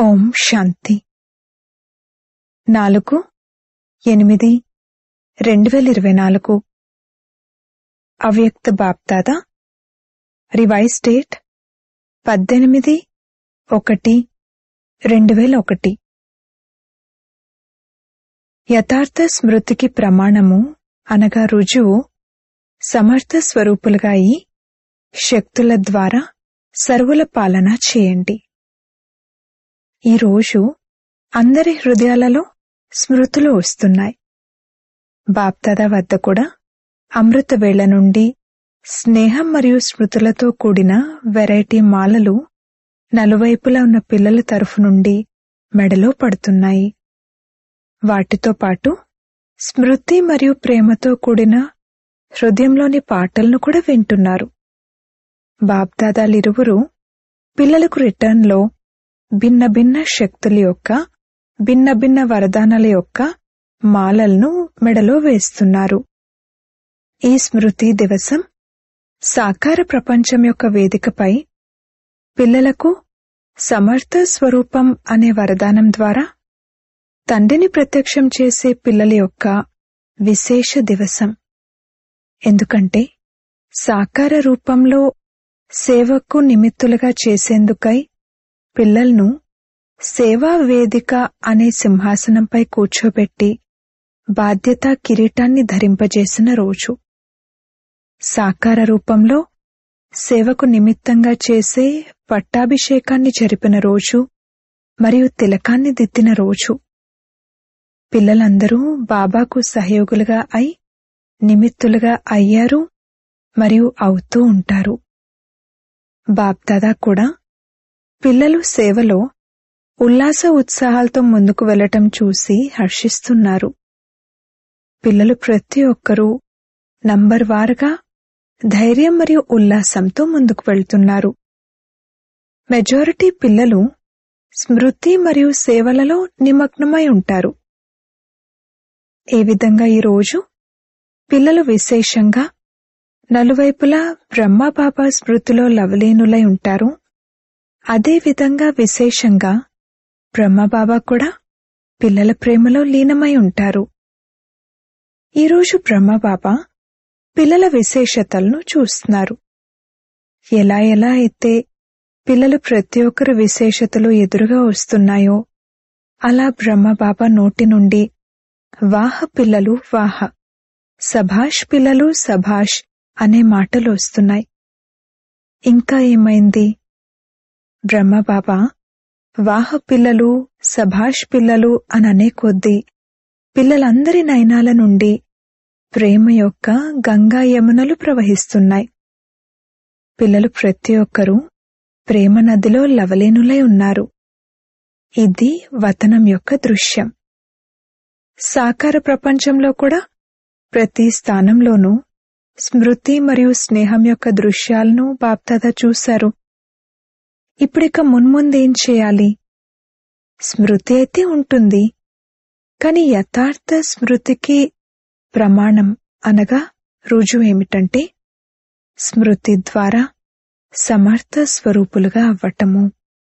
ఓం శాంతి నాలుగు ఎనిమిది రెండు వేల ఇరవై నాలుగు అవ్యక్త బాప్దాదా రివైజ్ డేట్ పద్దెనిమిది ఒకటి రెండు వేల ఒకటి యథార్థ స్మృతికి ప్రమాణము అనగా రుజువు సమర్థ స్వరూపులుగా అయి శక్తుల ద్వారా సర్వుల పాలన చేయండి ఈరోజు అందరి హృదయాలలో స్మృతులు వస్తున్నాయి బాప్దాదా వద్ద కూడా అమృత వేళ నుండి స్నేహం మరియు స్మృతులతో కూడిన వెరైటీ మాలలు నలువైపులా ఉన్న పిల్లల తరఫు నుండి మెడలో పడుతున్నాయి వాటితో పాటు స్మృతి మరియు ప్రేమతో కూడిన హృదయంలోని పాటలను కూడా వింటున్నారు బాప్దాదాలిరువురు పిల్లలకు రిటర్న్లో భిన్న భిన్న శక్తుల యొక్క భిన్న భిన్న వరదానాల యొక్క మాలలను మెడలో వేస్తున్నారు ఈ స్మృతి దివసం సాకార ప్రపంచం యొక్క వేదికపై పిల్లలకు సమర్థ స్వరూపం అనే వరదానం ద్వారా తండ్రిని ప్రత్యక్షం చేసే పిల్లల యొక్క విశేష దివసం ఎందుకంటే సాకార రూపంలో సేవకు నిమిత్తులుగా చేసేందుకై పిల్లలను సేవా వేదిక అనే సింహాసనంపై కూర్చోబెట్టి బాధ్యత కిరీటాన్ని ధరింపజేసిన రోజు సాకార రూపంలో సేవకు నిమిత్తంగా చేసే పట్టాభిషేకాన్ని జరిపిన రోజు మరియు తిలకాన్ని దిద్దిన రోజు పిల్లలందరూ బాబాకు సహయోగులుగా అయి నిమిత్తులుగా అయ్యారు మరియు అవుతూ ఉంటారు బాప్దాదా కూడా పిల్లలు సేవలో ఉల్లాస ఉత్సాహాలతో ముందుకు వెళ్లటం చూసి హర్షిస్తున్నారు పిల్లలు ప్రతి ఒక్కరూ నంబర్ వారుగా ధైర్యం మరియు ఉల్లాసంతో ముందుకు వెళ్తున్నారు మెజారిటీ పిల్లలు స్మృతి మరియు సేవలలో నిమగ్నమై ఉంటారు ఏ విధంగా ఈరోజు పిల్లలు విశేషంగా నలువైపులా బ్రహ్మబాబా స్మృతిలో లవలీనులై ఉంటారు అదే విధంగా విశేషంగా బ్రహ్మబాబా కూడా పిల్లల ప్రేమలో లీనమై ఉంటారు ఈరోజు బ్రహ్మబాబా పిల్లల విశేషతలను చూస్తున్నారు ఎలా ఎలా అయితే పిల్లలు ప్రతి ఒక్కరి విశేషతలు ఎదురుగా వస్తున్నాయో అలా బ్రహ్మబాబా నోటి నుండి వాహ పిల్లలు వాహ సభాష్ పిల్లలు సభాష్ అనే మాటలు వస్తున్నాయి ఇంకా ఏమైంది బ్రహ్మబాబా వాహ పిల్లలు సభాష్ పిల్లలు అని అనే కొద్దీ పిల్లలందరి నయనాల నుండి ప్రేమ యొక్క గంగా యమునలు ప్రవహిస్తున్నాయి పిల్లలు ప్రతి ఒక్కరూ ప్రేమ నదిలో లవలేనులై ఉన్నారు ఇది వతనం యొక్క దృశ్యం సాకార ప్రపంచంలో కూడా ప్రతి స్థానంలోనూ స్మృతి మరియు స్నేహం యొక్క దృశ్యాలను బాప్దాదా చూశారు ఇప్పుడిక మున్ముందేం చేయాలి స్మృతి అయితే ఉంటుంది కాని యథార్థ స్మృతికి ప్రమాణం అనగా రుజువు ఏమిటంటే స్మృతి ద్వారా సమర్థ స్వరూపులుగా అవ్వటము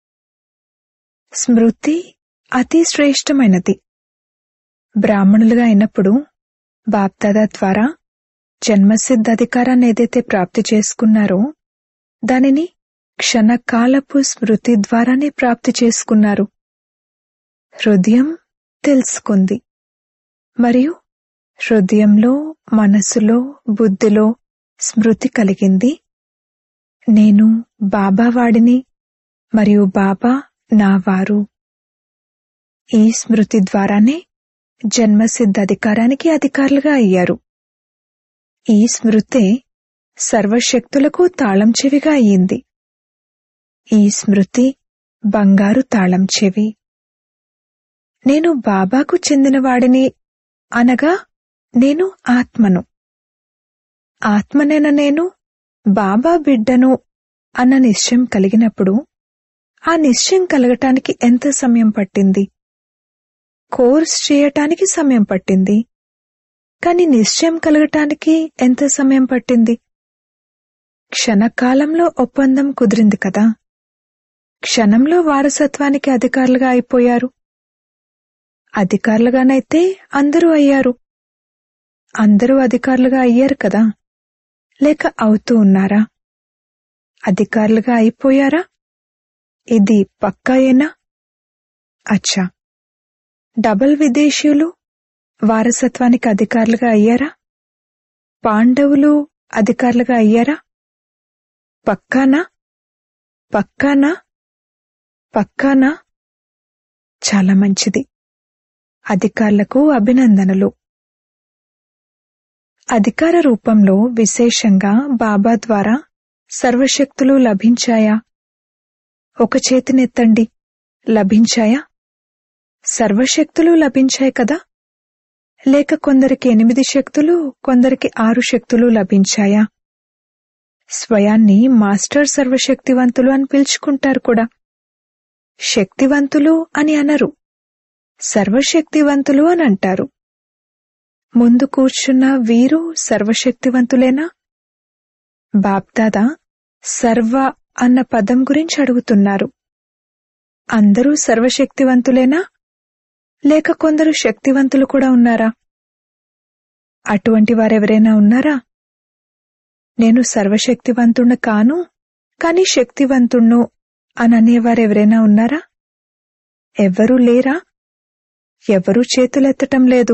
స్మృతి అతి శ్రేష్టమైనది బ్రాహ్మణులుగా అయినప్పుడు బాప్దాదా ద్వారా జన్మసిద్ధ అధికారాన్ని ఏదైతే ప్రాప్తి చేసుకున్నారో దానిని క్షణకాలపు స్మృతి ద్వారానే ప్రాప్తి చేసుకున్నారు హృదయం తెలుసుకుంది మరియు హృదయంలో మనసులో బుద్ధిలో స్మృతి కలిగింది నేను బాబావాడిని మరియు బాబా నా వారు ఈ స్మృతి ద్వారానే జన్మసిద్ధ అధికారానికి అధికారులుగా అయ్యారు ఈ స్మృతే సర్వశక్తులకు తాళం చెవిగా అయ్యింది ఈ స్మృతి బంగారు తాళం చెవి నేను బాబాకు చెందినవాడిని అనగా నేను ఆత్మను ఆత్మనైన నేను బాబా బిడ్డను అన్న నిశ్చయం కలిగినప్పుడు ఆ నిశ్చయం కలగటానికి ఎంత సమయం పట్టింది కోర్స్ చేయటానికి సమయం పట్టింది కాని నిశ్చయం కలగటానికి ఎంత సమయం పట్టింది క్షణకాలంలో ఒప్పందం కుదిరింది కదా క్షణంలో వారసత్వానికి అధికారులుగా అయిపోయారు అధికారులుగానైతే అందరూ అయ్యారు అందరూ అధికారులుగా అయ్యారు కదా లేక అవుతూ ఉన్నారా అధికారులుగా అయిపోయారా ఇది పక్కాయేనా అచ్చా డబల్ విదేశీయులు వారసత్వానికి అధికారులుగా అయ్యారా పాండవులు అధికారులుగా అయ్యారా పక్కానా పక్కానా పక్కానా చాలా మంచిది అధికారులకు అభినందనలు అధికార రూపంలో విశేషంగా బాబా ద్వారా సర్వశక్తులు లభించాయా ఒక చేతినెత్తండి లభించాయా సర్వశక్తులు లభించాయి కదా లేక కొందరికి ఎనిమిది శక్తులు కొందరికి ఆరు శక్తులు లభించాయా స్వయాన్ని మాస్టర్ సర్వశక్తివంతులు అని పిలుచుకుంటారు కూడా శక్తివంతులు అని అనరు సర్వశక్తివంతులు అని అంటారు ముందు కూర్చున్న వీరు సర్వశక్తివంతులేనా బాప్దాదా సర్వ అన్న పదం గురించి అడుగుతున్నారు అందరూ సర్వశక్తివంతులేనా లేక కొందరు శక్తివంతులు కూడా ఉన్నారా అటువంటి వారెవరైనా ఉన్నారా నేను సర్వశక్తివంతుణ్ణి కాను కాని శక్తివంతుణ్ణు అని అనేవారెవరైనా ఉన్నారా ఎవ్వరూ లేరా ఎవరూ చేతులెత్తటం లేదు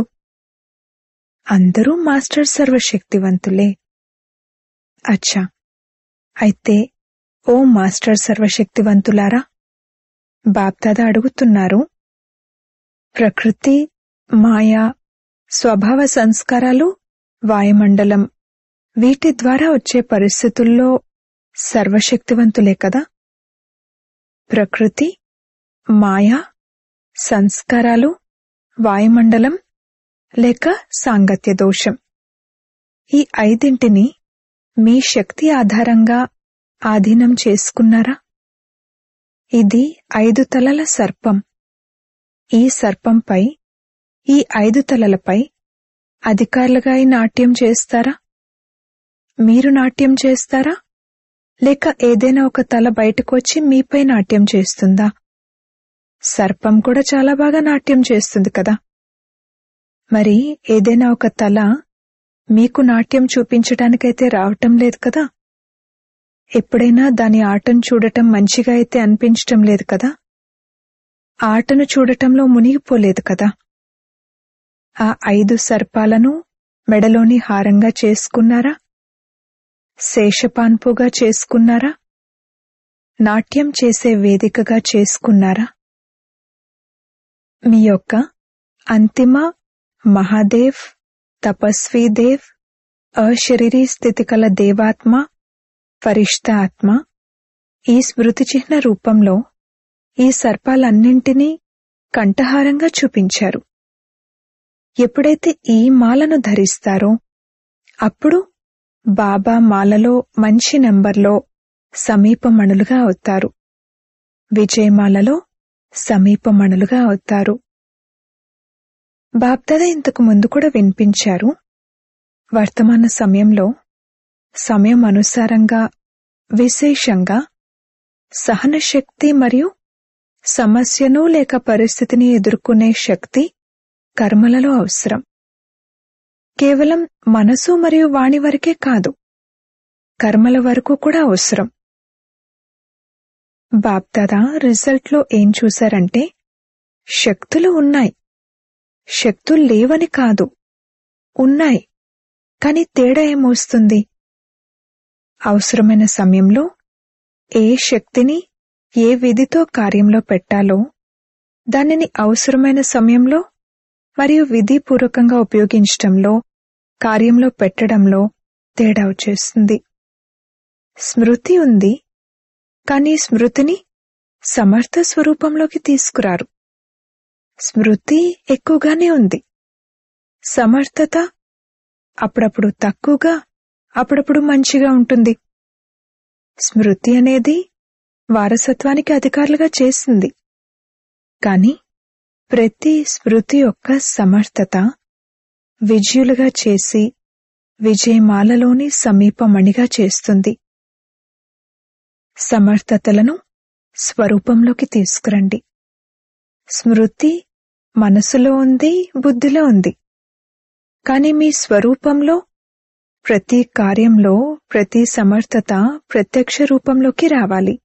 అందరూ మాస్టర్ సర్వశక్తివంతులే అచ్చా అయితే ఓ మాస్టర్ సర్వశక్తివంతులారా బాప్దాద అడుగుతున్నారు ప్రకృతి మాయా స్వభావ సంస్కారాలు వాయుమండలం వీటి ద్వారా వచ్చే పరిస్థితుల్లో సర్వశక్తివంతులే కదా ప్రకృతి మాయా సంస్కారాలు వాయుమండలం లేక సాంగత్య దోషం ఈ ఐదింటిని మీ శక్తి ఆధారంగా ఆధీనం చేసుకున్నారా ఇది ఐదు తలల సర్పం ఈ సర్పంపై ఈ ఐదు తలలపై అధికారులుగా ఈ నాట్యం చేస్తారా మీరు నాట్యం చేస్తారా లేక ఏదైనా ఒక తల బయటకొచ్చి మీపై నాట్యం చేస్తుందా సర్పం కూడా చాలా బాగా నాట్యం చేస్తుంది కదా మరి ఏదైనా ఒక తల మీకు నాట్యం చూపించడానికైతే రావటం లేదు కదా ఎప్పుడైనా దాని ఆటను చూడటం మంచిగా అయితే అనిపించటం లేదు కదా ఆటను చూడటంలో మునిగిపోలేదు కదా ఆ ఐదు సర్పాలను మెడలోని హారంగా చేసుకున్నారా శేషపాన్పుగా చేసుకున్నారా నాట్యం చేసే వేదికగా చేసుకున్నారా మీ యొక్క అంతిమ మహాదేవ్ తపస్వీదేవ్ అశరీరీ స్థితి కల దేవాత్మ ఫరిష్ట ఆత్మ ఈ స్మృతి చిహ్న రూపంలో ఈ సర్పాలన్నింటినీ కంఠహారంగా చూపించారు ఎప్పుడైతే ఈ మాలను ధరిస్తారో అప్పుడు బాబా మాలలో మంచి నంబర్లో సమీపమణులుగా అవుతారు విజయమాలలో సమీపమణులుగా అవుతారు బాప్దాద ఇంతకు ముందు కూడా వినిపించారు వర్తమాన సమయంలో సమయం అనుసారంగా విశేషంగా సహనశక్తి మరియు సమస్యను లేక పరిస్థితిని ఎదుర్కొనే శక్తి కర్మలలో అవసరం కేవలం మనసు మరియు వాణి వరకే కాదు కర్మల వరకు కూడా అవసరం బాప్దాదా రిజల్ట్లో ఏం చూశారంటే శక్తులు ఉన్నాయి శక్తులు లేవని కాదు ఉన్నాయి కాని తేడా ఏమొస్తుంది అవసరమైన సమయంలో ఏ శక్తిని ఏ విధితో కార్యంలో పెట్టాలో దానిని అవసరమైన సమయంలో మరియు విధిపూర్వకంగా ఉపయోగించటంలో కార్యంలో పెట్టడంలో తేడా వచ్చేస్తుంది స్మృతి ఉంది కానీ స్మృతిని సమర్థ స్వరూపంలోకి తీసుకురారు స్మృతి ఎక్కువగానే ఉంది సమర్థత అప్పుడప్పుడు తక్కువగా అప్పుడప్పుడు మంచిగా ఉంటుంది స్మృతి అనేది వారసత్వానికి అధికారులుగా చేసింది కాని ప్రతి స్మృతి యొక్క సమర్థత విజయులుగా చేసి విజయమాలలోని సమీపమణిగా చేస్తుంది సమర్థతలను స్వరూపంలోకి తీసుకురండి స్మృతి మనసులో ఉంది బుద్ధిలో ఉంది కానీ మీ స్వరూపంలో ప్రతి కార్యంలో ప్రతి సమర్థత ప్రత్యక్ష రూపంలోకి రావాలి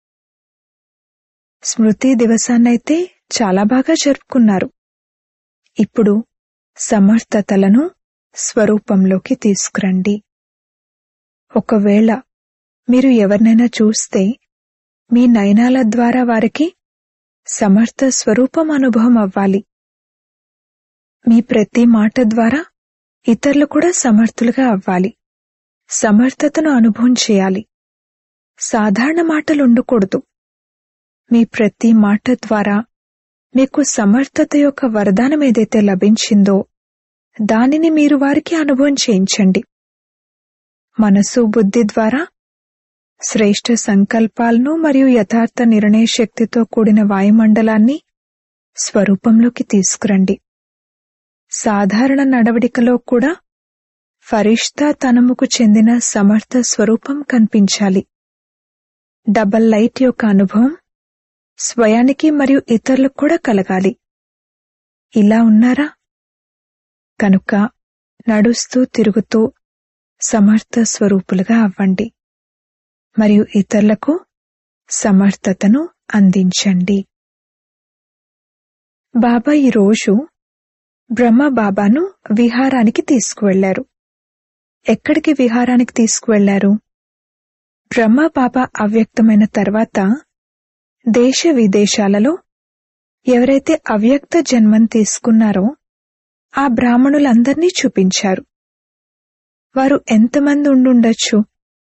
స్మృతి దివసాన్నైతే చాలా బాగా జరుపుకున్నారు ఇప్పుడు సమర్థతలను స్వరూపంలోకి తీసుకురండి ఒకవేళ మీరు ఎవరినైనా చూస్తే మీ నయనాల ద్వారా వారికి సమర్థ స్వరూపం అనుభవం అవ్వాలి మీ ప్రతి మాట ద్వారా ఇతరులు కూడా సమర్థులుగా అవ్వాలి సమర్థతను అనుభవం చేయాలి సాధారణ మాటలు ఉండకూడదు మీ ప్రతి మాట ద్వారా మీకు సమర్థత యొక్క వరదానం ఏదైతే లభించిందో దానిని మీరు వారికి అనుభవం చేయించండి మనసు బుద్ధి ద్వారా శ్రేష్ఠ సంకల్పాలను మరియు యథార్థ నిర్ణయ శక్తితో కూడిన వాయుమండలాన్ని స్వరూపంలోకి తీసుకురండి సాధారణ నడవడికలో కూడా ఫరిష్తా తనముకు చెందిన సమర్థ స్వరూపం కనిపించాలి డబల్ లైట్ యొక్క అనుభవం స్వయానికి మరియు ఇతరులకు కూడా కలగాలి ఇలా ఉన్నారా కనుక నడుస్తూ తిరుగుతూ సమర్థ స్వరూపులుగా అవ్వండి మరియు ఇతరులకు సమర్థతను అందించండి బాబా ఈరోజు బ్రహ్మ బాబాను విహారానికి తీసుకువెళ్లారు ఎక్కడికి విహారానికి తీసుకువెళ్లారు బ్రహ్మ బాబా అవ్యక్తమైన తర్వాత దేశ విదేశాలలో ఎవరైతే అవ్యక్త జన్మం తీసుకున్నారో ఆ బ్రాహ్మణులందర్నీ చూపించారు వారు ఎంతమంది ఉండుండొచ్చు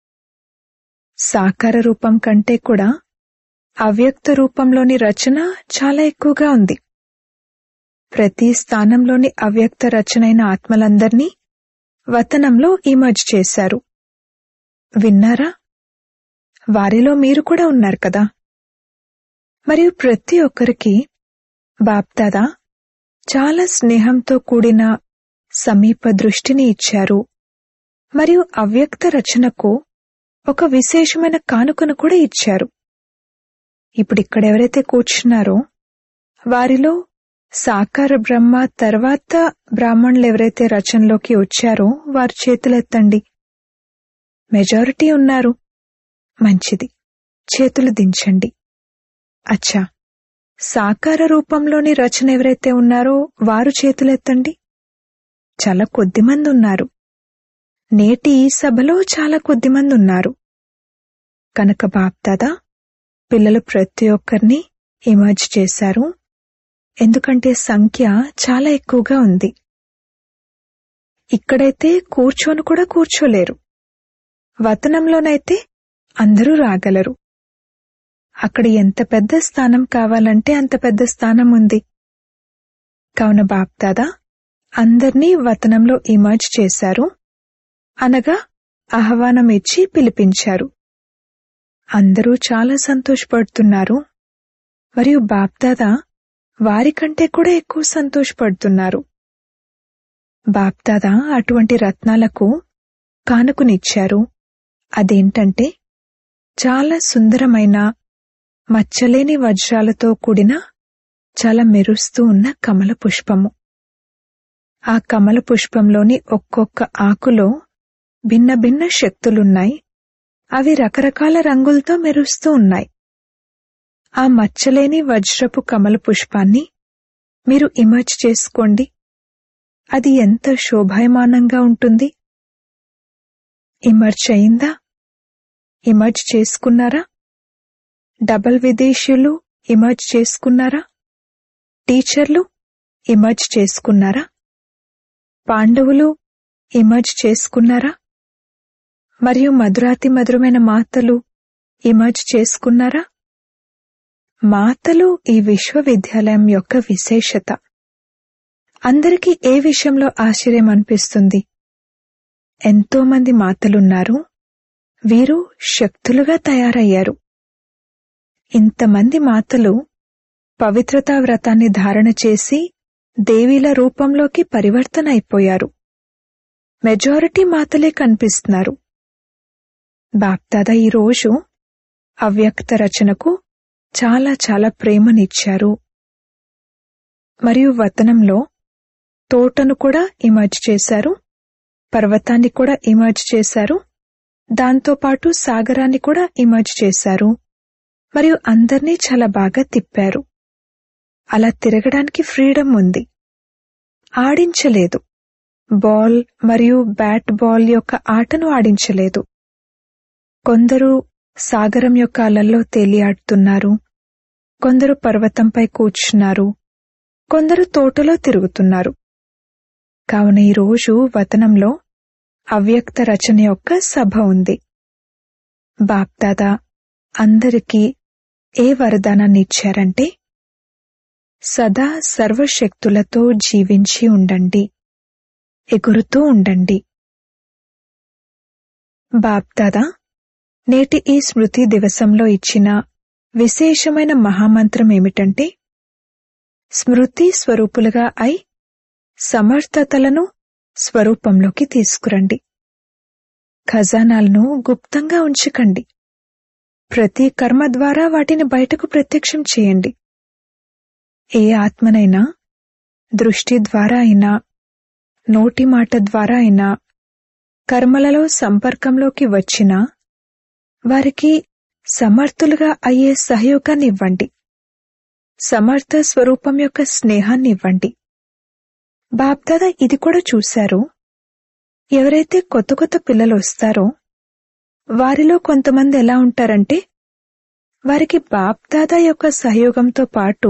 సాకార రూపం కంటే కూడా అవ్యక్త రూపంలోని రచన చాలా ఎక్కువగా ఉంది ప్రతి స్థానంలోని అవ్యక్త రచనైన ఆత్మలందర్నీ వతనంలో ఇమర్జ్ చేశారు విన్నారా వారిలో మీరు కూడా ఉన్నారు కదా మరియు ప్రతి ఒక్కరికి బాప్దాదా చాలా స్నేహంతో కూడిన సమీప దృష్టిని ఇచ్చారు మరియు అవ్యక్త రచనకు ఒక విశేషమైన కానుకను కూడా ఇచ్చారు ఇప్పుడు ఇక్కడ ఎవరైతే కూర్చున్నారో వారిలో సాకార బ్రహ్మ తర్వాత బ్రాహ్మణులు ఎవరైతే రచనలోకి వచ్చారో వారు చేతులెత్తండి మెజారిటీ ఉన్నారు మంచిది చేతులు దించండి అచ్చా సాకార రూపంలోని రచన ఎవరైతే ఉన్నారో వారు చేతులెత్తండి చాలా కొద్దిమంది ఉన్నారు నేటి ఈ సభలో చాలా కొద్దిమంది ఉన్నారు కనుక బాప్దాదా పిల్లలు ప్రతి ఒక్కరిని ఇమర్జ్ చేశారు ఎందుకంటే సంఖ్య చాలా ఎక్కువగా ఉంది ఇక్కడైతే కూర్చొని కూడా కూర్చోలేరు వతనంలోనైతే అందరూ రాగలరు అక్కడ ఎంత పెద్ద స్థానం కావాలంటే అంత పెద్ద స్థానం ఉంది కావున బాప్దాదా అందర్నీ వతనంలో ఇమర్జ్ చేశారు అనగా ఆహ్వానం ఇచ్చి పిలిపించారు అందరూ చాలా సంతోషపడుతున్నారు మరియు బాప్దాదా వారికంటే కూడా ఎక్కువ సంతోషపడుతున్నారు బాప్దాదా అటువంటి రత్నాలకు కానుకనిచ్చారు అదేంటంటే చాలా సుందరమైన మచ్చలేని వజ్రాలతో కూడిన చాలా మెరుస్తూ ఉన్న కమల పుష్పము ఆ కమల పుష్పంలోని ఒక్కొక్క ఆకులో భిన్న భిన్న శక్తులున్నాయి అవి రకరకాల రంగులతో మెరుస్తూ ఉన్నాయి ఆ మచ్చలేని వజ్రపు కమల పుష్పాన్ని మీరు ఇమర్జ్ చేసుకోండి అది ఎంత శోభాయమానంగా ఉంటుంది ఇమర్జ్ అయిందా ఇమర్జ్ చేసుకున్నారా డబల్ విదేశీయులు ఇమర్జ్ చేసుకున్నారా టీచర్లు ఇమర్జ్ చేసుకున్నారా పాండవులు ఇమర్జ్ చేసుకున్నారా మరియు మధురాతి మధురమైన మాతలు ఇమర్జ్ చేసుకున్నారా మాతలు ఈ విశ్వవిద్యాలయం యొక్క విశేషత అందరికీ ఏ విషయంలో ఆశ్చర్యం అనిపిస్తుంది ఎంతో మంది మాతలున్నారు వీరు శక్తులుగా తయారయ్యారు ఇంతమంది మాతలు పవిత్రతా వ్రతాన్ని ధారణ చేసి దేవీల రూపంలోకి పరివర్తన అయిపోయారు మెజారిటీ మాతలే కనిపిస్తున్నారు బాప్దాదా ఈరోజు అవ్యక్త రచనకు చాలా చాలా ప్రేమనిచ్చారు మరియు వతనంలో తోటను కూడా ఇమర్జ్ చేశారు పర్వతాన్ని కూడా ఇమర్జ్ చేశారు దాంతోపాటు సాగరాన్ని కూడా ఇమర్జ్ చేశారు మరియు అందర్నీ చాలా బాగా తిప్పారు అలా తిరగడానికి ఫ్రీడమ్ ఉంది ఆడించలేదు బాల్ మరియు బ్యాట్ బాల్ యొక్క ఆటను ఆడించలేదు కొందరు సాగరం యొక్క అలల్లో తేలియాడుతున్నారు కొందరు పర్వతంపై కూర్చున్నారు కొందరు తోటలో తిరుగుతున్నారు కావున ఈరోజు వతనంలో అవ్యక్త రచన యొక్క సభ ఉంది బాప్దాదా అందరికీ ఏ వరదానాన్ని ఇచ్చారంటే సదా సర్వశక్తులతో జీవించి ఉండండి ఎగురుతూ ఉండండి బాప్దాదా నేటి ఈ స్మృతి దివసంలో ఇచ్చిన విశేషమైన మహామంత్రం ఏమిటంటే స్మృతి స్వరూపులుగా అయి సమర్థతలను స్వరూపంలోకి తీసుకురండి ఖజానాలను గుప్తంగా ఉంచకండి ప్రతి కర్మ ద్వారా వాటిని బయటకు ప్రత్యక్షం చేయండి ఏ ఆత్మనైనా దృష్టి ద్వారా అయినా నోటి మాట ద్వారా అయినా కర్మలలో సంపర్కంలోకి వచ్చినా వారికి సమర్థులుగా అయ్యే సహయోగాన్ని ఇవ్వండి సమర్థ స్వరూపం యొక్క స్నేహాన్ని ఇవ్వండి బాప్దాదా ఇది కూడా చూశారు ఎవరైతే కొత్త కొత్త పిల్లలు వస్తారో వారిలో కొంతమంది ఎలా ఉంటారంటే వారికి బాప్దాదా యొక్క సహయోగంతో పాటు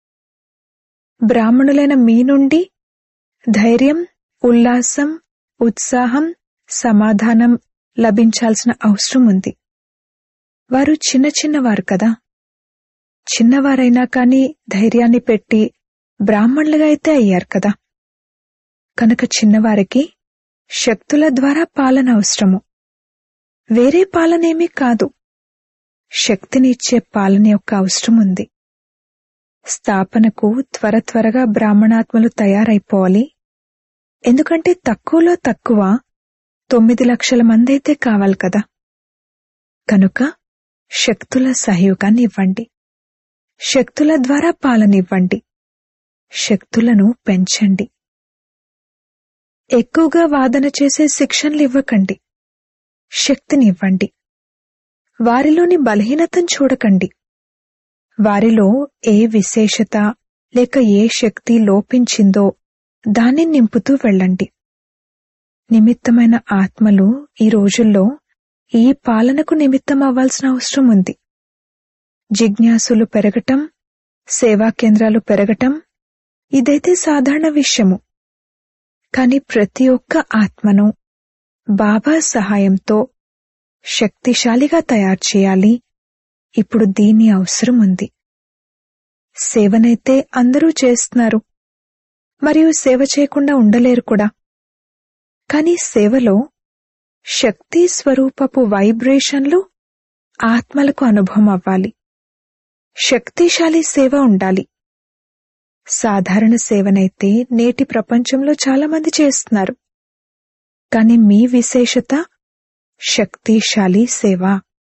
బ్రాహ్మణులైన మీ నుండి ధైర్యం ఉల్లాసం ఉత్సాహం సమాధానం లభించాల్సిన అవసరం ఉంది వారు చిన్న చిన్నవారు కదా చిన్నవారైనా కాని ధైర్యాన్ని పెట్టి బ్రాహ్మణులుగా అయితే అయ్యారు కదా కనుక చిన్నవారికి శక్తుల ద్వారా పాలన అవసరము వేరే పాలనేమీ కాదు శక్తినిచ్చే పాలన యొక్క అవసరం ఉంది స్థాపనకు త్వర త్వరగా బ్రాహ్మణాత్మలు తయారైపోవాలి ఎందుకంటే తక్కువలో తక్కువ తొమ్మిది లక్షల మంది అయితే కావాలి కదా కనుక శక్తుల సహయోగాన్ని ఇవ్వండి శక్తుల ద్వారా పాలన ఇవ్వండి శక్తులను పెంచండి ఎక్కువగా వాదన చేసే శిక్షణలు ఇవ్వకండి శక్తిని ఇవ్వండి వారిలోని బలహీనతను చూడకండి వారిలో ఏ విశేషత లేక ఏ శక్తి లోపించిందో దాన్ని నింపుతూ వెళ్ళండి నిమిత్తమైన ఆత్మలు ఈ రోజుల్లో ఈ పాలనకు నిమిత్తం అవ్వాల్సిన అవసరం ఉంది జిజ్ఞాసులు పెరగటం సేవా కేంద్రాలు పెరగటం ఇదైతే సాధారణ విషయము కాని ప్రతి ఒక్క ఆత్మను బాబా సహాయంతో శక్తిశాలిగా తయారు చేయాలి ఇప్పుడు దీని అవసరం ఉంది సేవనైతే అందరూ చేస్తున్నారు మరియు సేవ చేయకుండా ఉండలేరు కూడా కాని సేవలో శక్తి స్వరూపపు వైబ్రేషన్లు ఆత్మలకు అనుభవం అవ్వాలి శక్తిశాలి సేవ ఉండాలి సాధారణ సేవనైతే నేటి ప్రపంచంలో చాలా మంది చేస్తున్నారు కాని మీ విశేషత శక్తిశాలి సేవ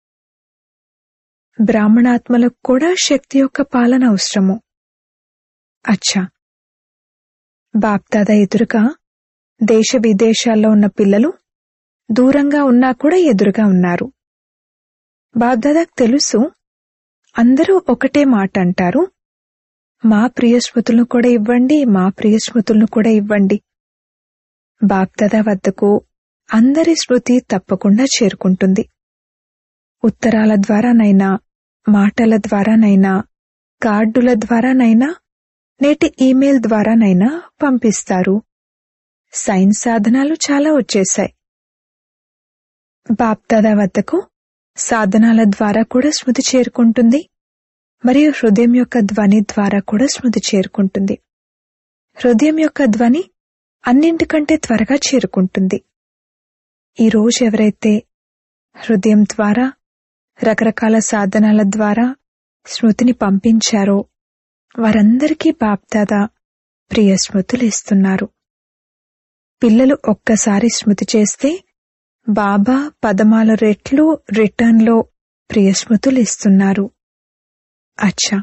బ్రాహ్మణాత్మలకు కూడా శక్తి యొక్క పాలన అవసరము అచ్చా బాప్దాదా ఎదురుగా దేశ విదేశాల్లో ఉన్న పిల్లలు దూరంగా ఉన్నా కూడా ఎదురుగా ఉన్నారు బాప్దాదాకు తెలుసు అందరూ ఒకటే మాట అంటారు మా ప్రియ స్మృతులను కూడా ఇవ్వండి మా ప్రియ స్మృతులను కూడా ఇవ్వండి బాప్దాదా వద్దకు అందరి స్మృతి తప్పకుండా చేరుకుంటుంది ఉత్తరాల ద్వారానైనా మాటల ద్వారానైనా కార్డుల ద్వారానైనా నేటి ఈమెయిల్ ద్వారానైనా పంపిస్తారు సైన్స్ సాధనాలు చాలా వచ్చేశాయి బాప్దాదా వద్దకు సాధనాల ద్వారా కూడా స్మృతి చేరుకుంటుంది మరియు హృదయం యొక్క ధ్వని ద్వారా కూడా స్మృతి చేరుకుంటుంది హృదయం యొక్క ధ్వని అన్నింటికంటే త్వరగా చేరుకుంటుంది ఈ రోజు ఎవరైతే హృదయం ద్వారా రకరకాల సాధనాల ద్వారా స్మృతిని పంపించారో వారందరికీ బాప్దాదా ప్రియ స్మృతులు ఇస్తున్నారు పిల్లలు ఒక్కసారి స్మృతి చేస్తే బాబా పదమాల రెట్లు రిటర్న్లో ప్రియ స్మృతులు ఇస్తున్నారు అచ్చా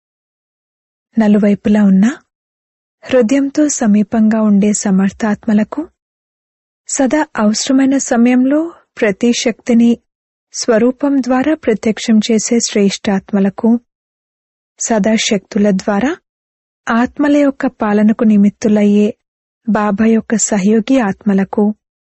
నలువైపులా ఉన్న హృదయంతో సమీపంగా ఉండే సమర్థాత్మలకు సదా అవసరమైన సమయంలో ప్రతి శక్తిని స్వరూపం ద్వారా ప్రత్యక్షం చేసే శ్రేష్ఠాత్మలకు సదా శక్తుల ద్వారా ఆత్మల యొక్క పాలనకు నిమిత్తులయ్యే బాబా యొక్క సహయోగి ఆత్మలకు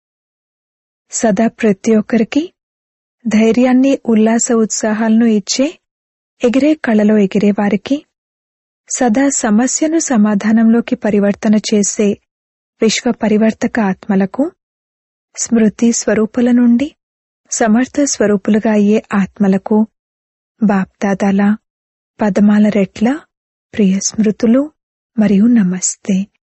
సదా ప్రతి ఒక్కరికి ధైర్యాన్ని ఉల్లాస ఉత్సాహాలను ఇచ్చే ఎగిరే కళలో ఎగిరే వారికి సదా సమస్యను సమాధానంలోకి పరివర్తన చేసే విశ్వ పరివర్తక ఆత్మలకు స్మృతి స్వరూపుల నుండి సమర్థ స్వరూపులుగా అయ్యే ఆత్మలకు బాప్దాదాల పదమాల రెట్ల ప్రియ స్మృతులు మరియు నమస్తే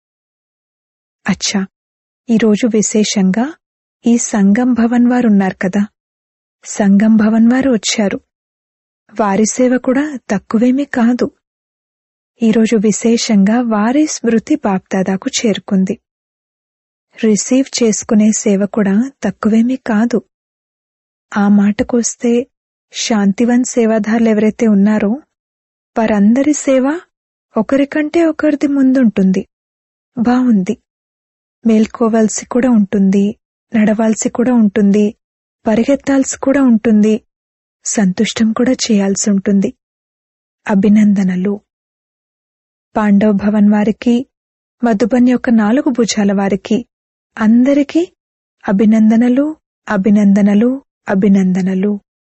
అచ్చా ఈరోజు విశేషంగా ఈ సంగం భవన్ వారు ఉన్నారు కదా సంగం భవన్ వారు వచ్చారు వారి సేవ కూడా తక్కువేమీ కాదు ఈరోజు విశేషంగా వారి స్మృతి బాప్దాదాకు చేరుకుంది రిసీవ్ చేసుకునే సేవ కూడా తక్కువేమీ కాదు ఆ మాటకొస్తే శాంతివన్ సేవాదారులు ఎవరైతే ఉన్నారో వారందరి సేవ ఒకరికంటే ఒకరిది ముందుంటుంది బావుంది మేల్కోవాల్సి కూడా ఉంటుంది నడవాల్సి కూడా ఉంటుంది పరిగెత్తాల్సి కూడా ఉంటుంది సంతుష్టం కూడా చేయాల్సి ఉంటుంది అభినందనలు పాండవ్ భవన్ వారికి మధుబన్ యొక్క నాలుగు భుజాల వారికి అందరికీ అభినందనలు అభినందనలు అభినందనలు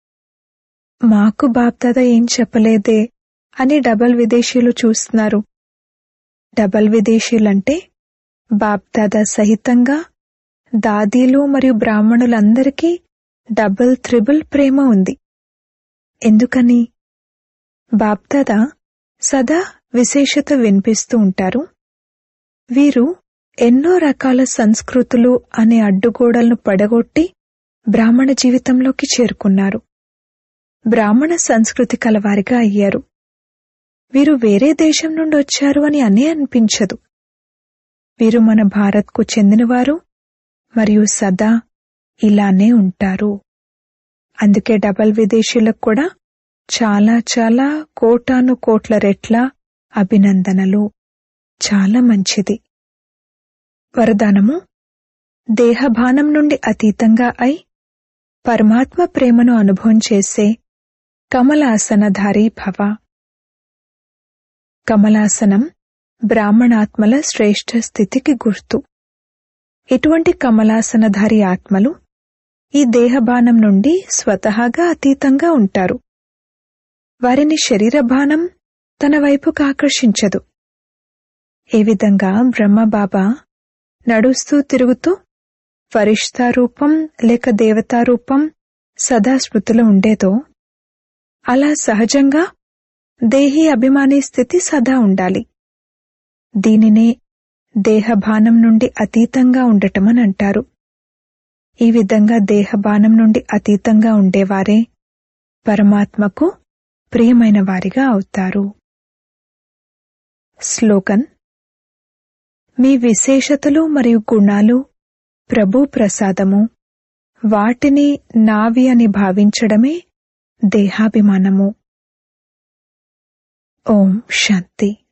మాకు బాప్దాదా ఏం చెప్పలేదే అని డబల్ విదేశీయులు చూస్తున్నారు డబల్ విదేశీయులంటే బాప్దాదా సహితంగా దాదీలు మరియు బ్రాహ్మణులందరికీ డబుల్ త్రిబుల్ ప్రేమ ఉంది ఎందుకని బాప్దాదా సదా విశేషత వినిపిస్తూ ఉంటారు వీరు ఎన్నో రకాల సంస్కృతులు అనే అడ్డుగోడలను పడగొట్టి బ్రాహ్మణ జీవితంలోకి చేరుకున్నారు బ్రాహ్మణ సంస్కృతి కలవారిగా అయ్యారు వీరు వేరే దేశం నుండి వచ్చారు అని అనే అనిపించదు వీరు మన భారత్కు చెందినవారు మరియు సదా ఇలానే ఉంటారు అందుకే డబల్ విదేశీయులకు కూడా చాలా చాలా కోటాను కోట్ల రెట్ల అభినందనలు చాలా మంచిది వరదానము దేహభానం నుండి అతీతంగా అయి పరమాత్మ ప్రేమను అనుభవం చేసే కమలాసనధారి భవ కమలాసనం బ్రాహ్మణాత్మల శ్రేష్ఠ స్థితికి గుర్తు ఇటువంటి కమలాసనధారి ఆత్మలు ఈ దేహబానం నుండి స్వతహాగా అతీతంగా ఉంటారు వారిని శరీరబానం తన వైపుకు ఆకర్షించదు ఏ విధంగా బ్రహ్మబాబా నడుస్తూ తిరుగుతూ ఫరిష్తా రూపం లేక దేవతా రూపం సదా స్మృతిలో ఉండేదో అలా సహజంగా దేహి అభిమాని స్థితి సదా ఉండాలి దీనినే దేహభానం నుండి అతీతంగా ఉండటమని అంటారు ఈ విధంగా దేహబానం నుండి అతీతంగా ఉండేవారే పరమాత్మకు ప్రియమైన వారిగా అవుతారు స్లోగన్ మీ విశేషతలు మరియు గుణాలు ప్రభు ప్రసాదము వాటిని నావి అని భావించడమే దేహాభిమానము ఓం శాంతి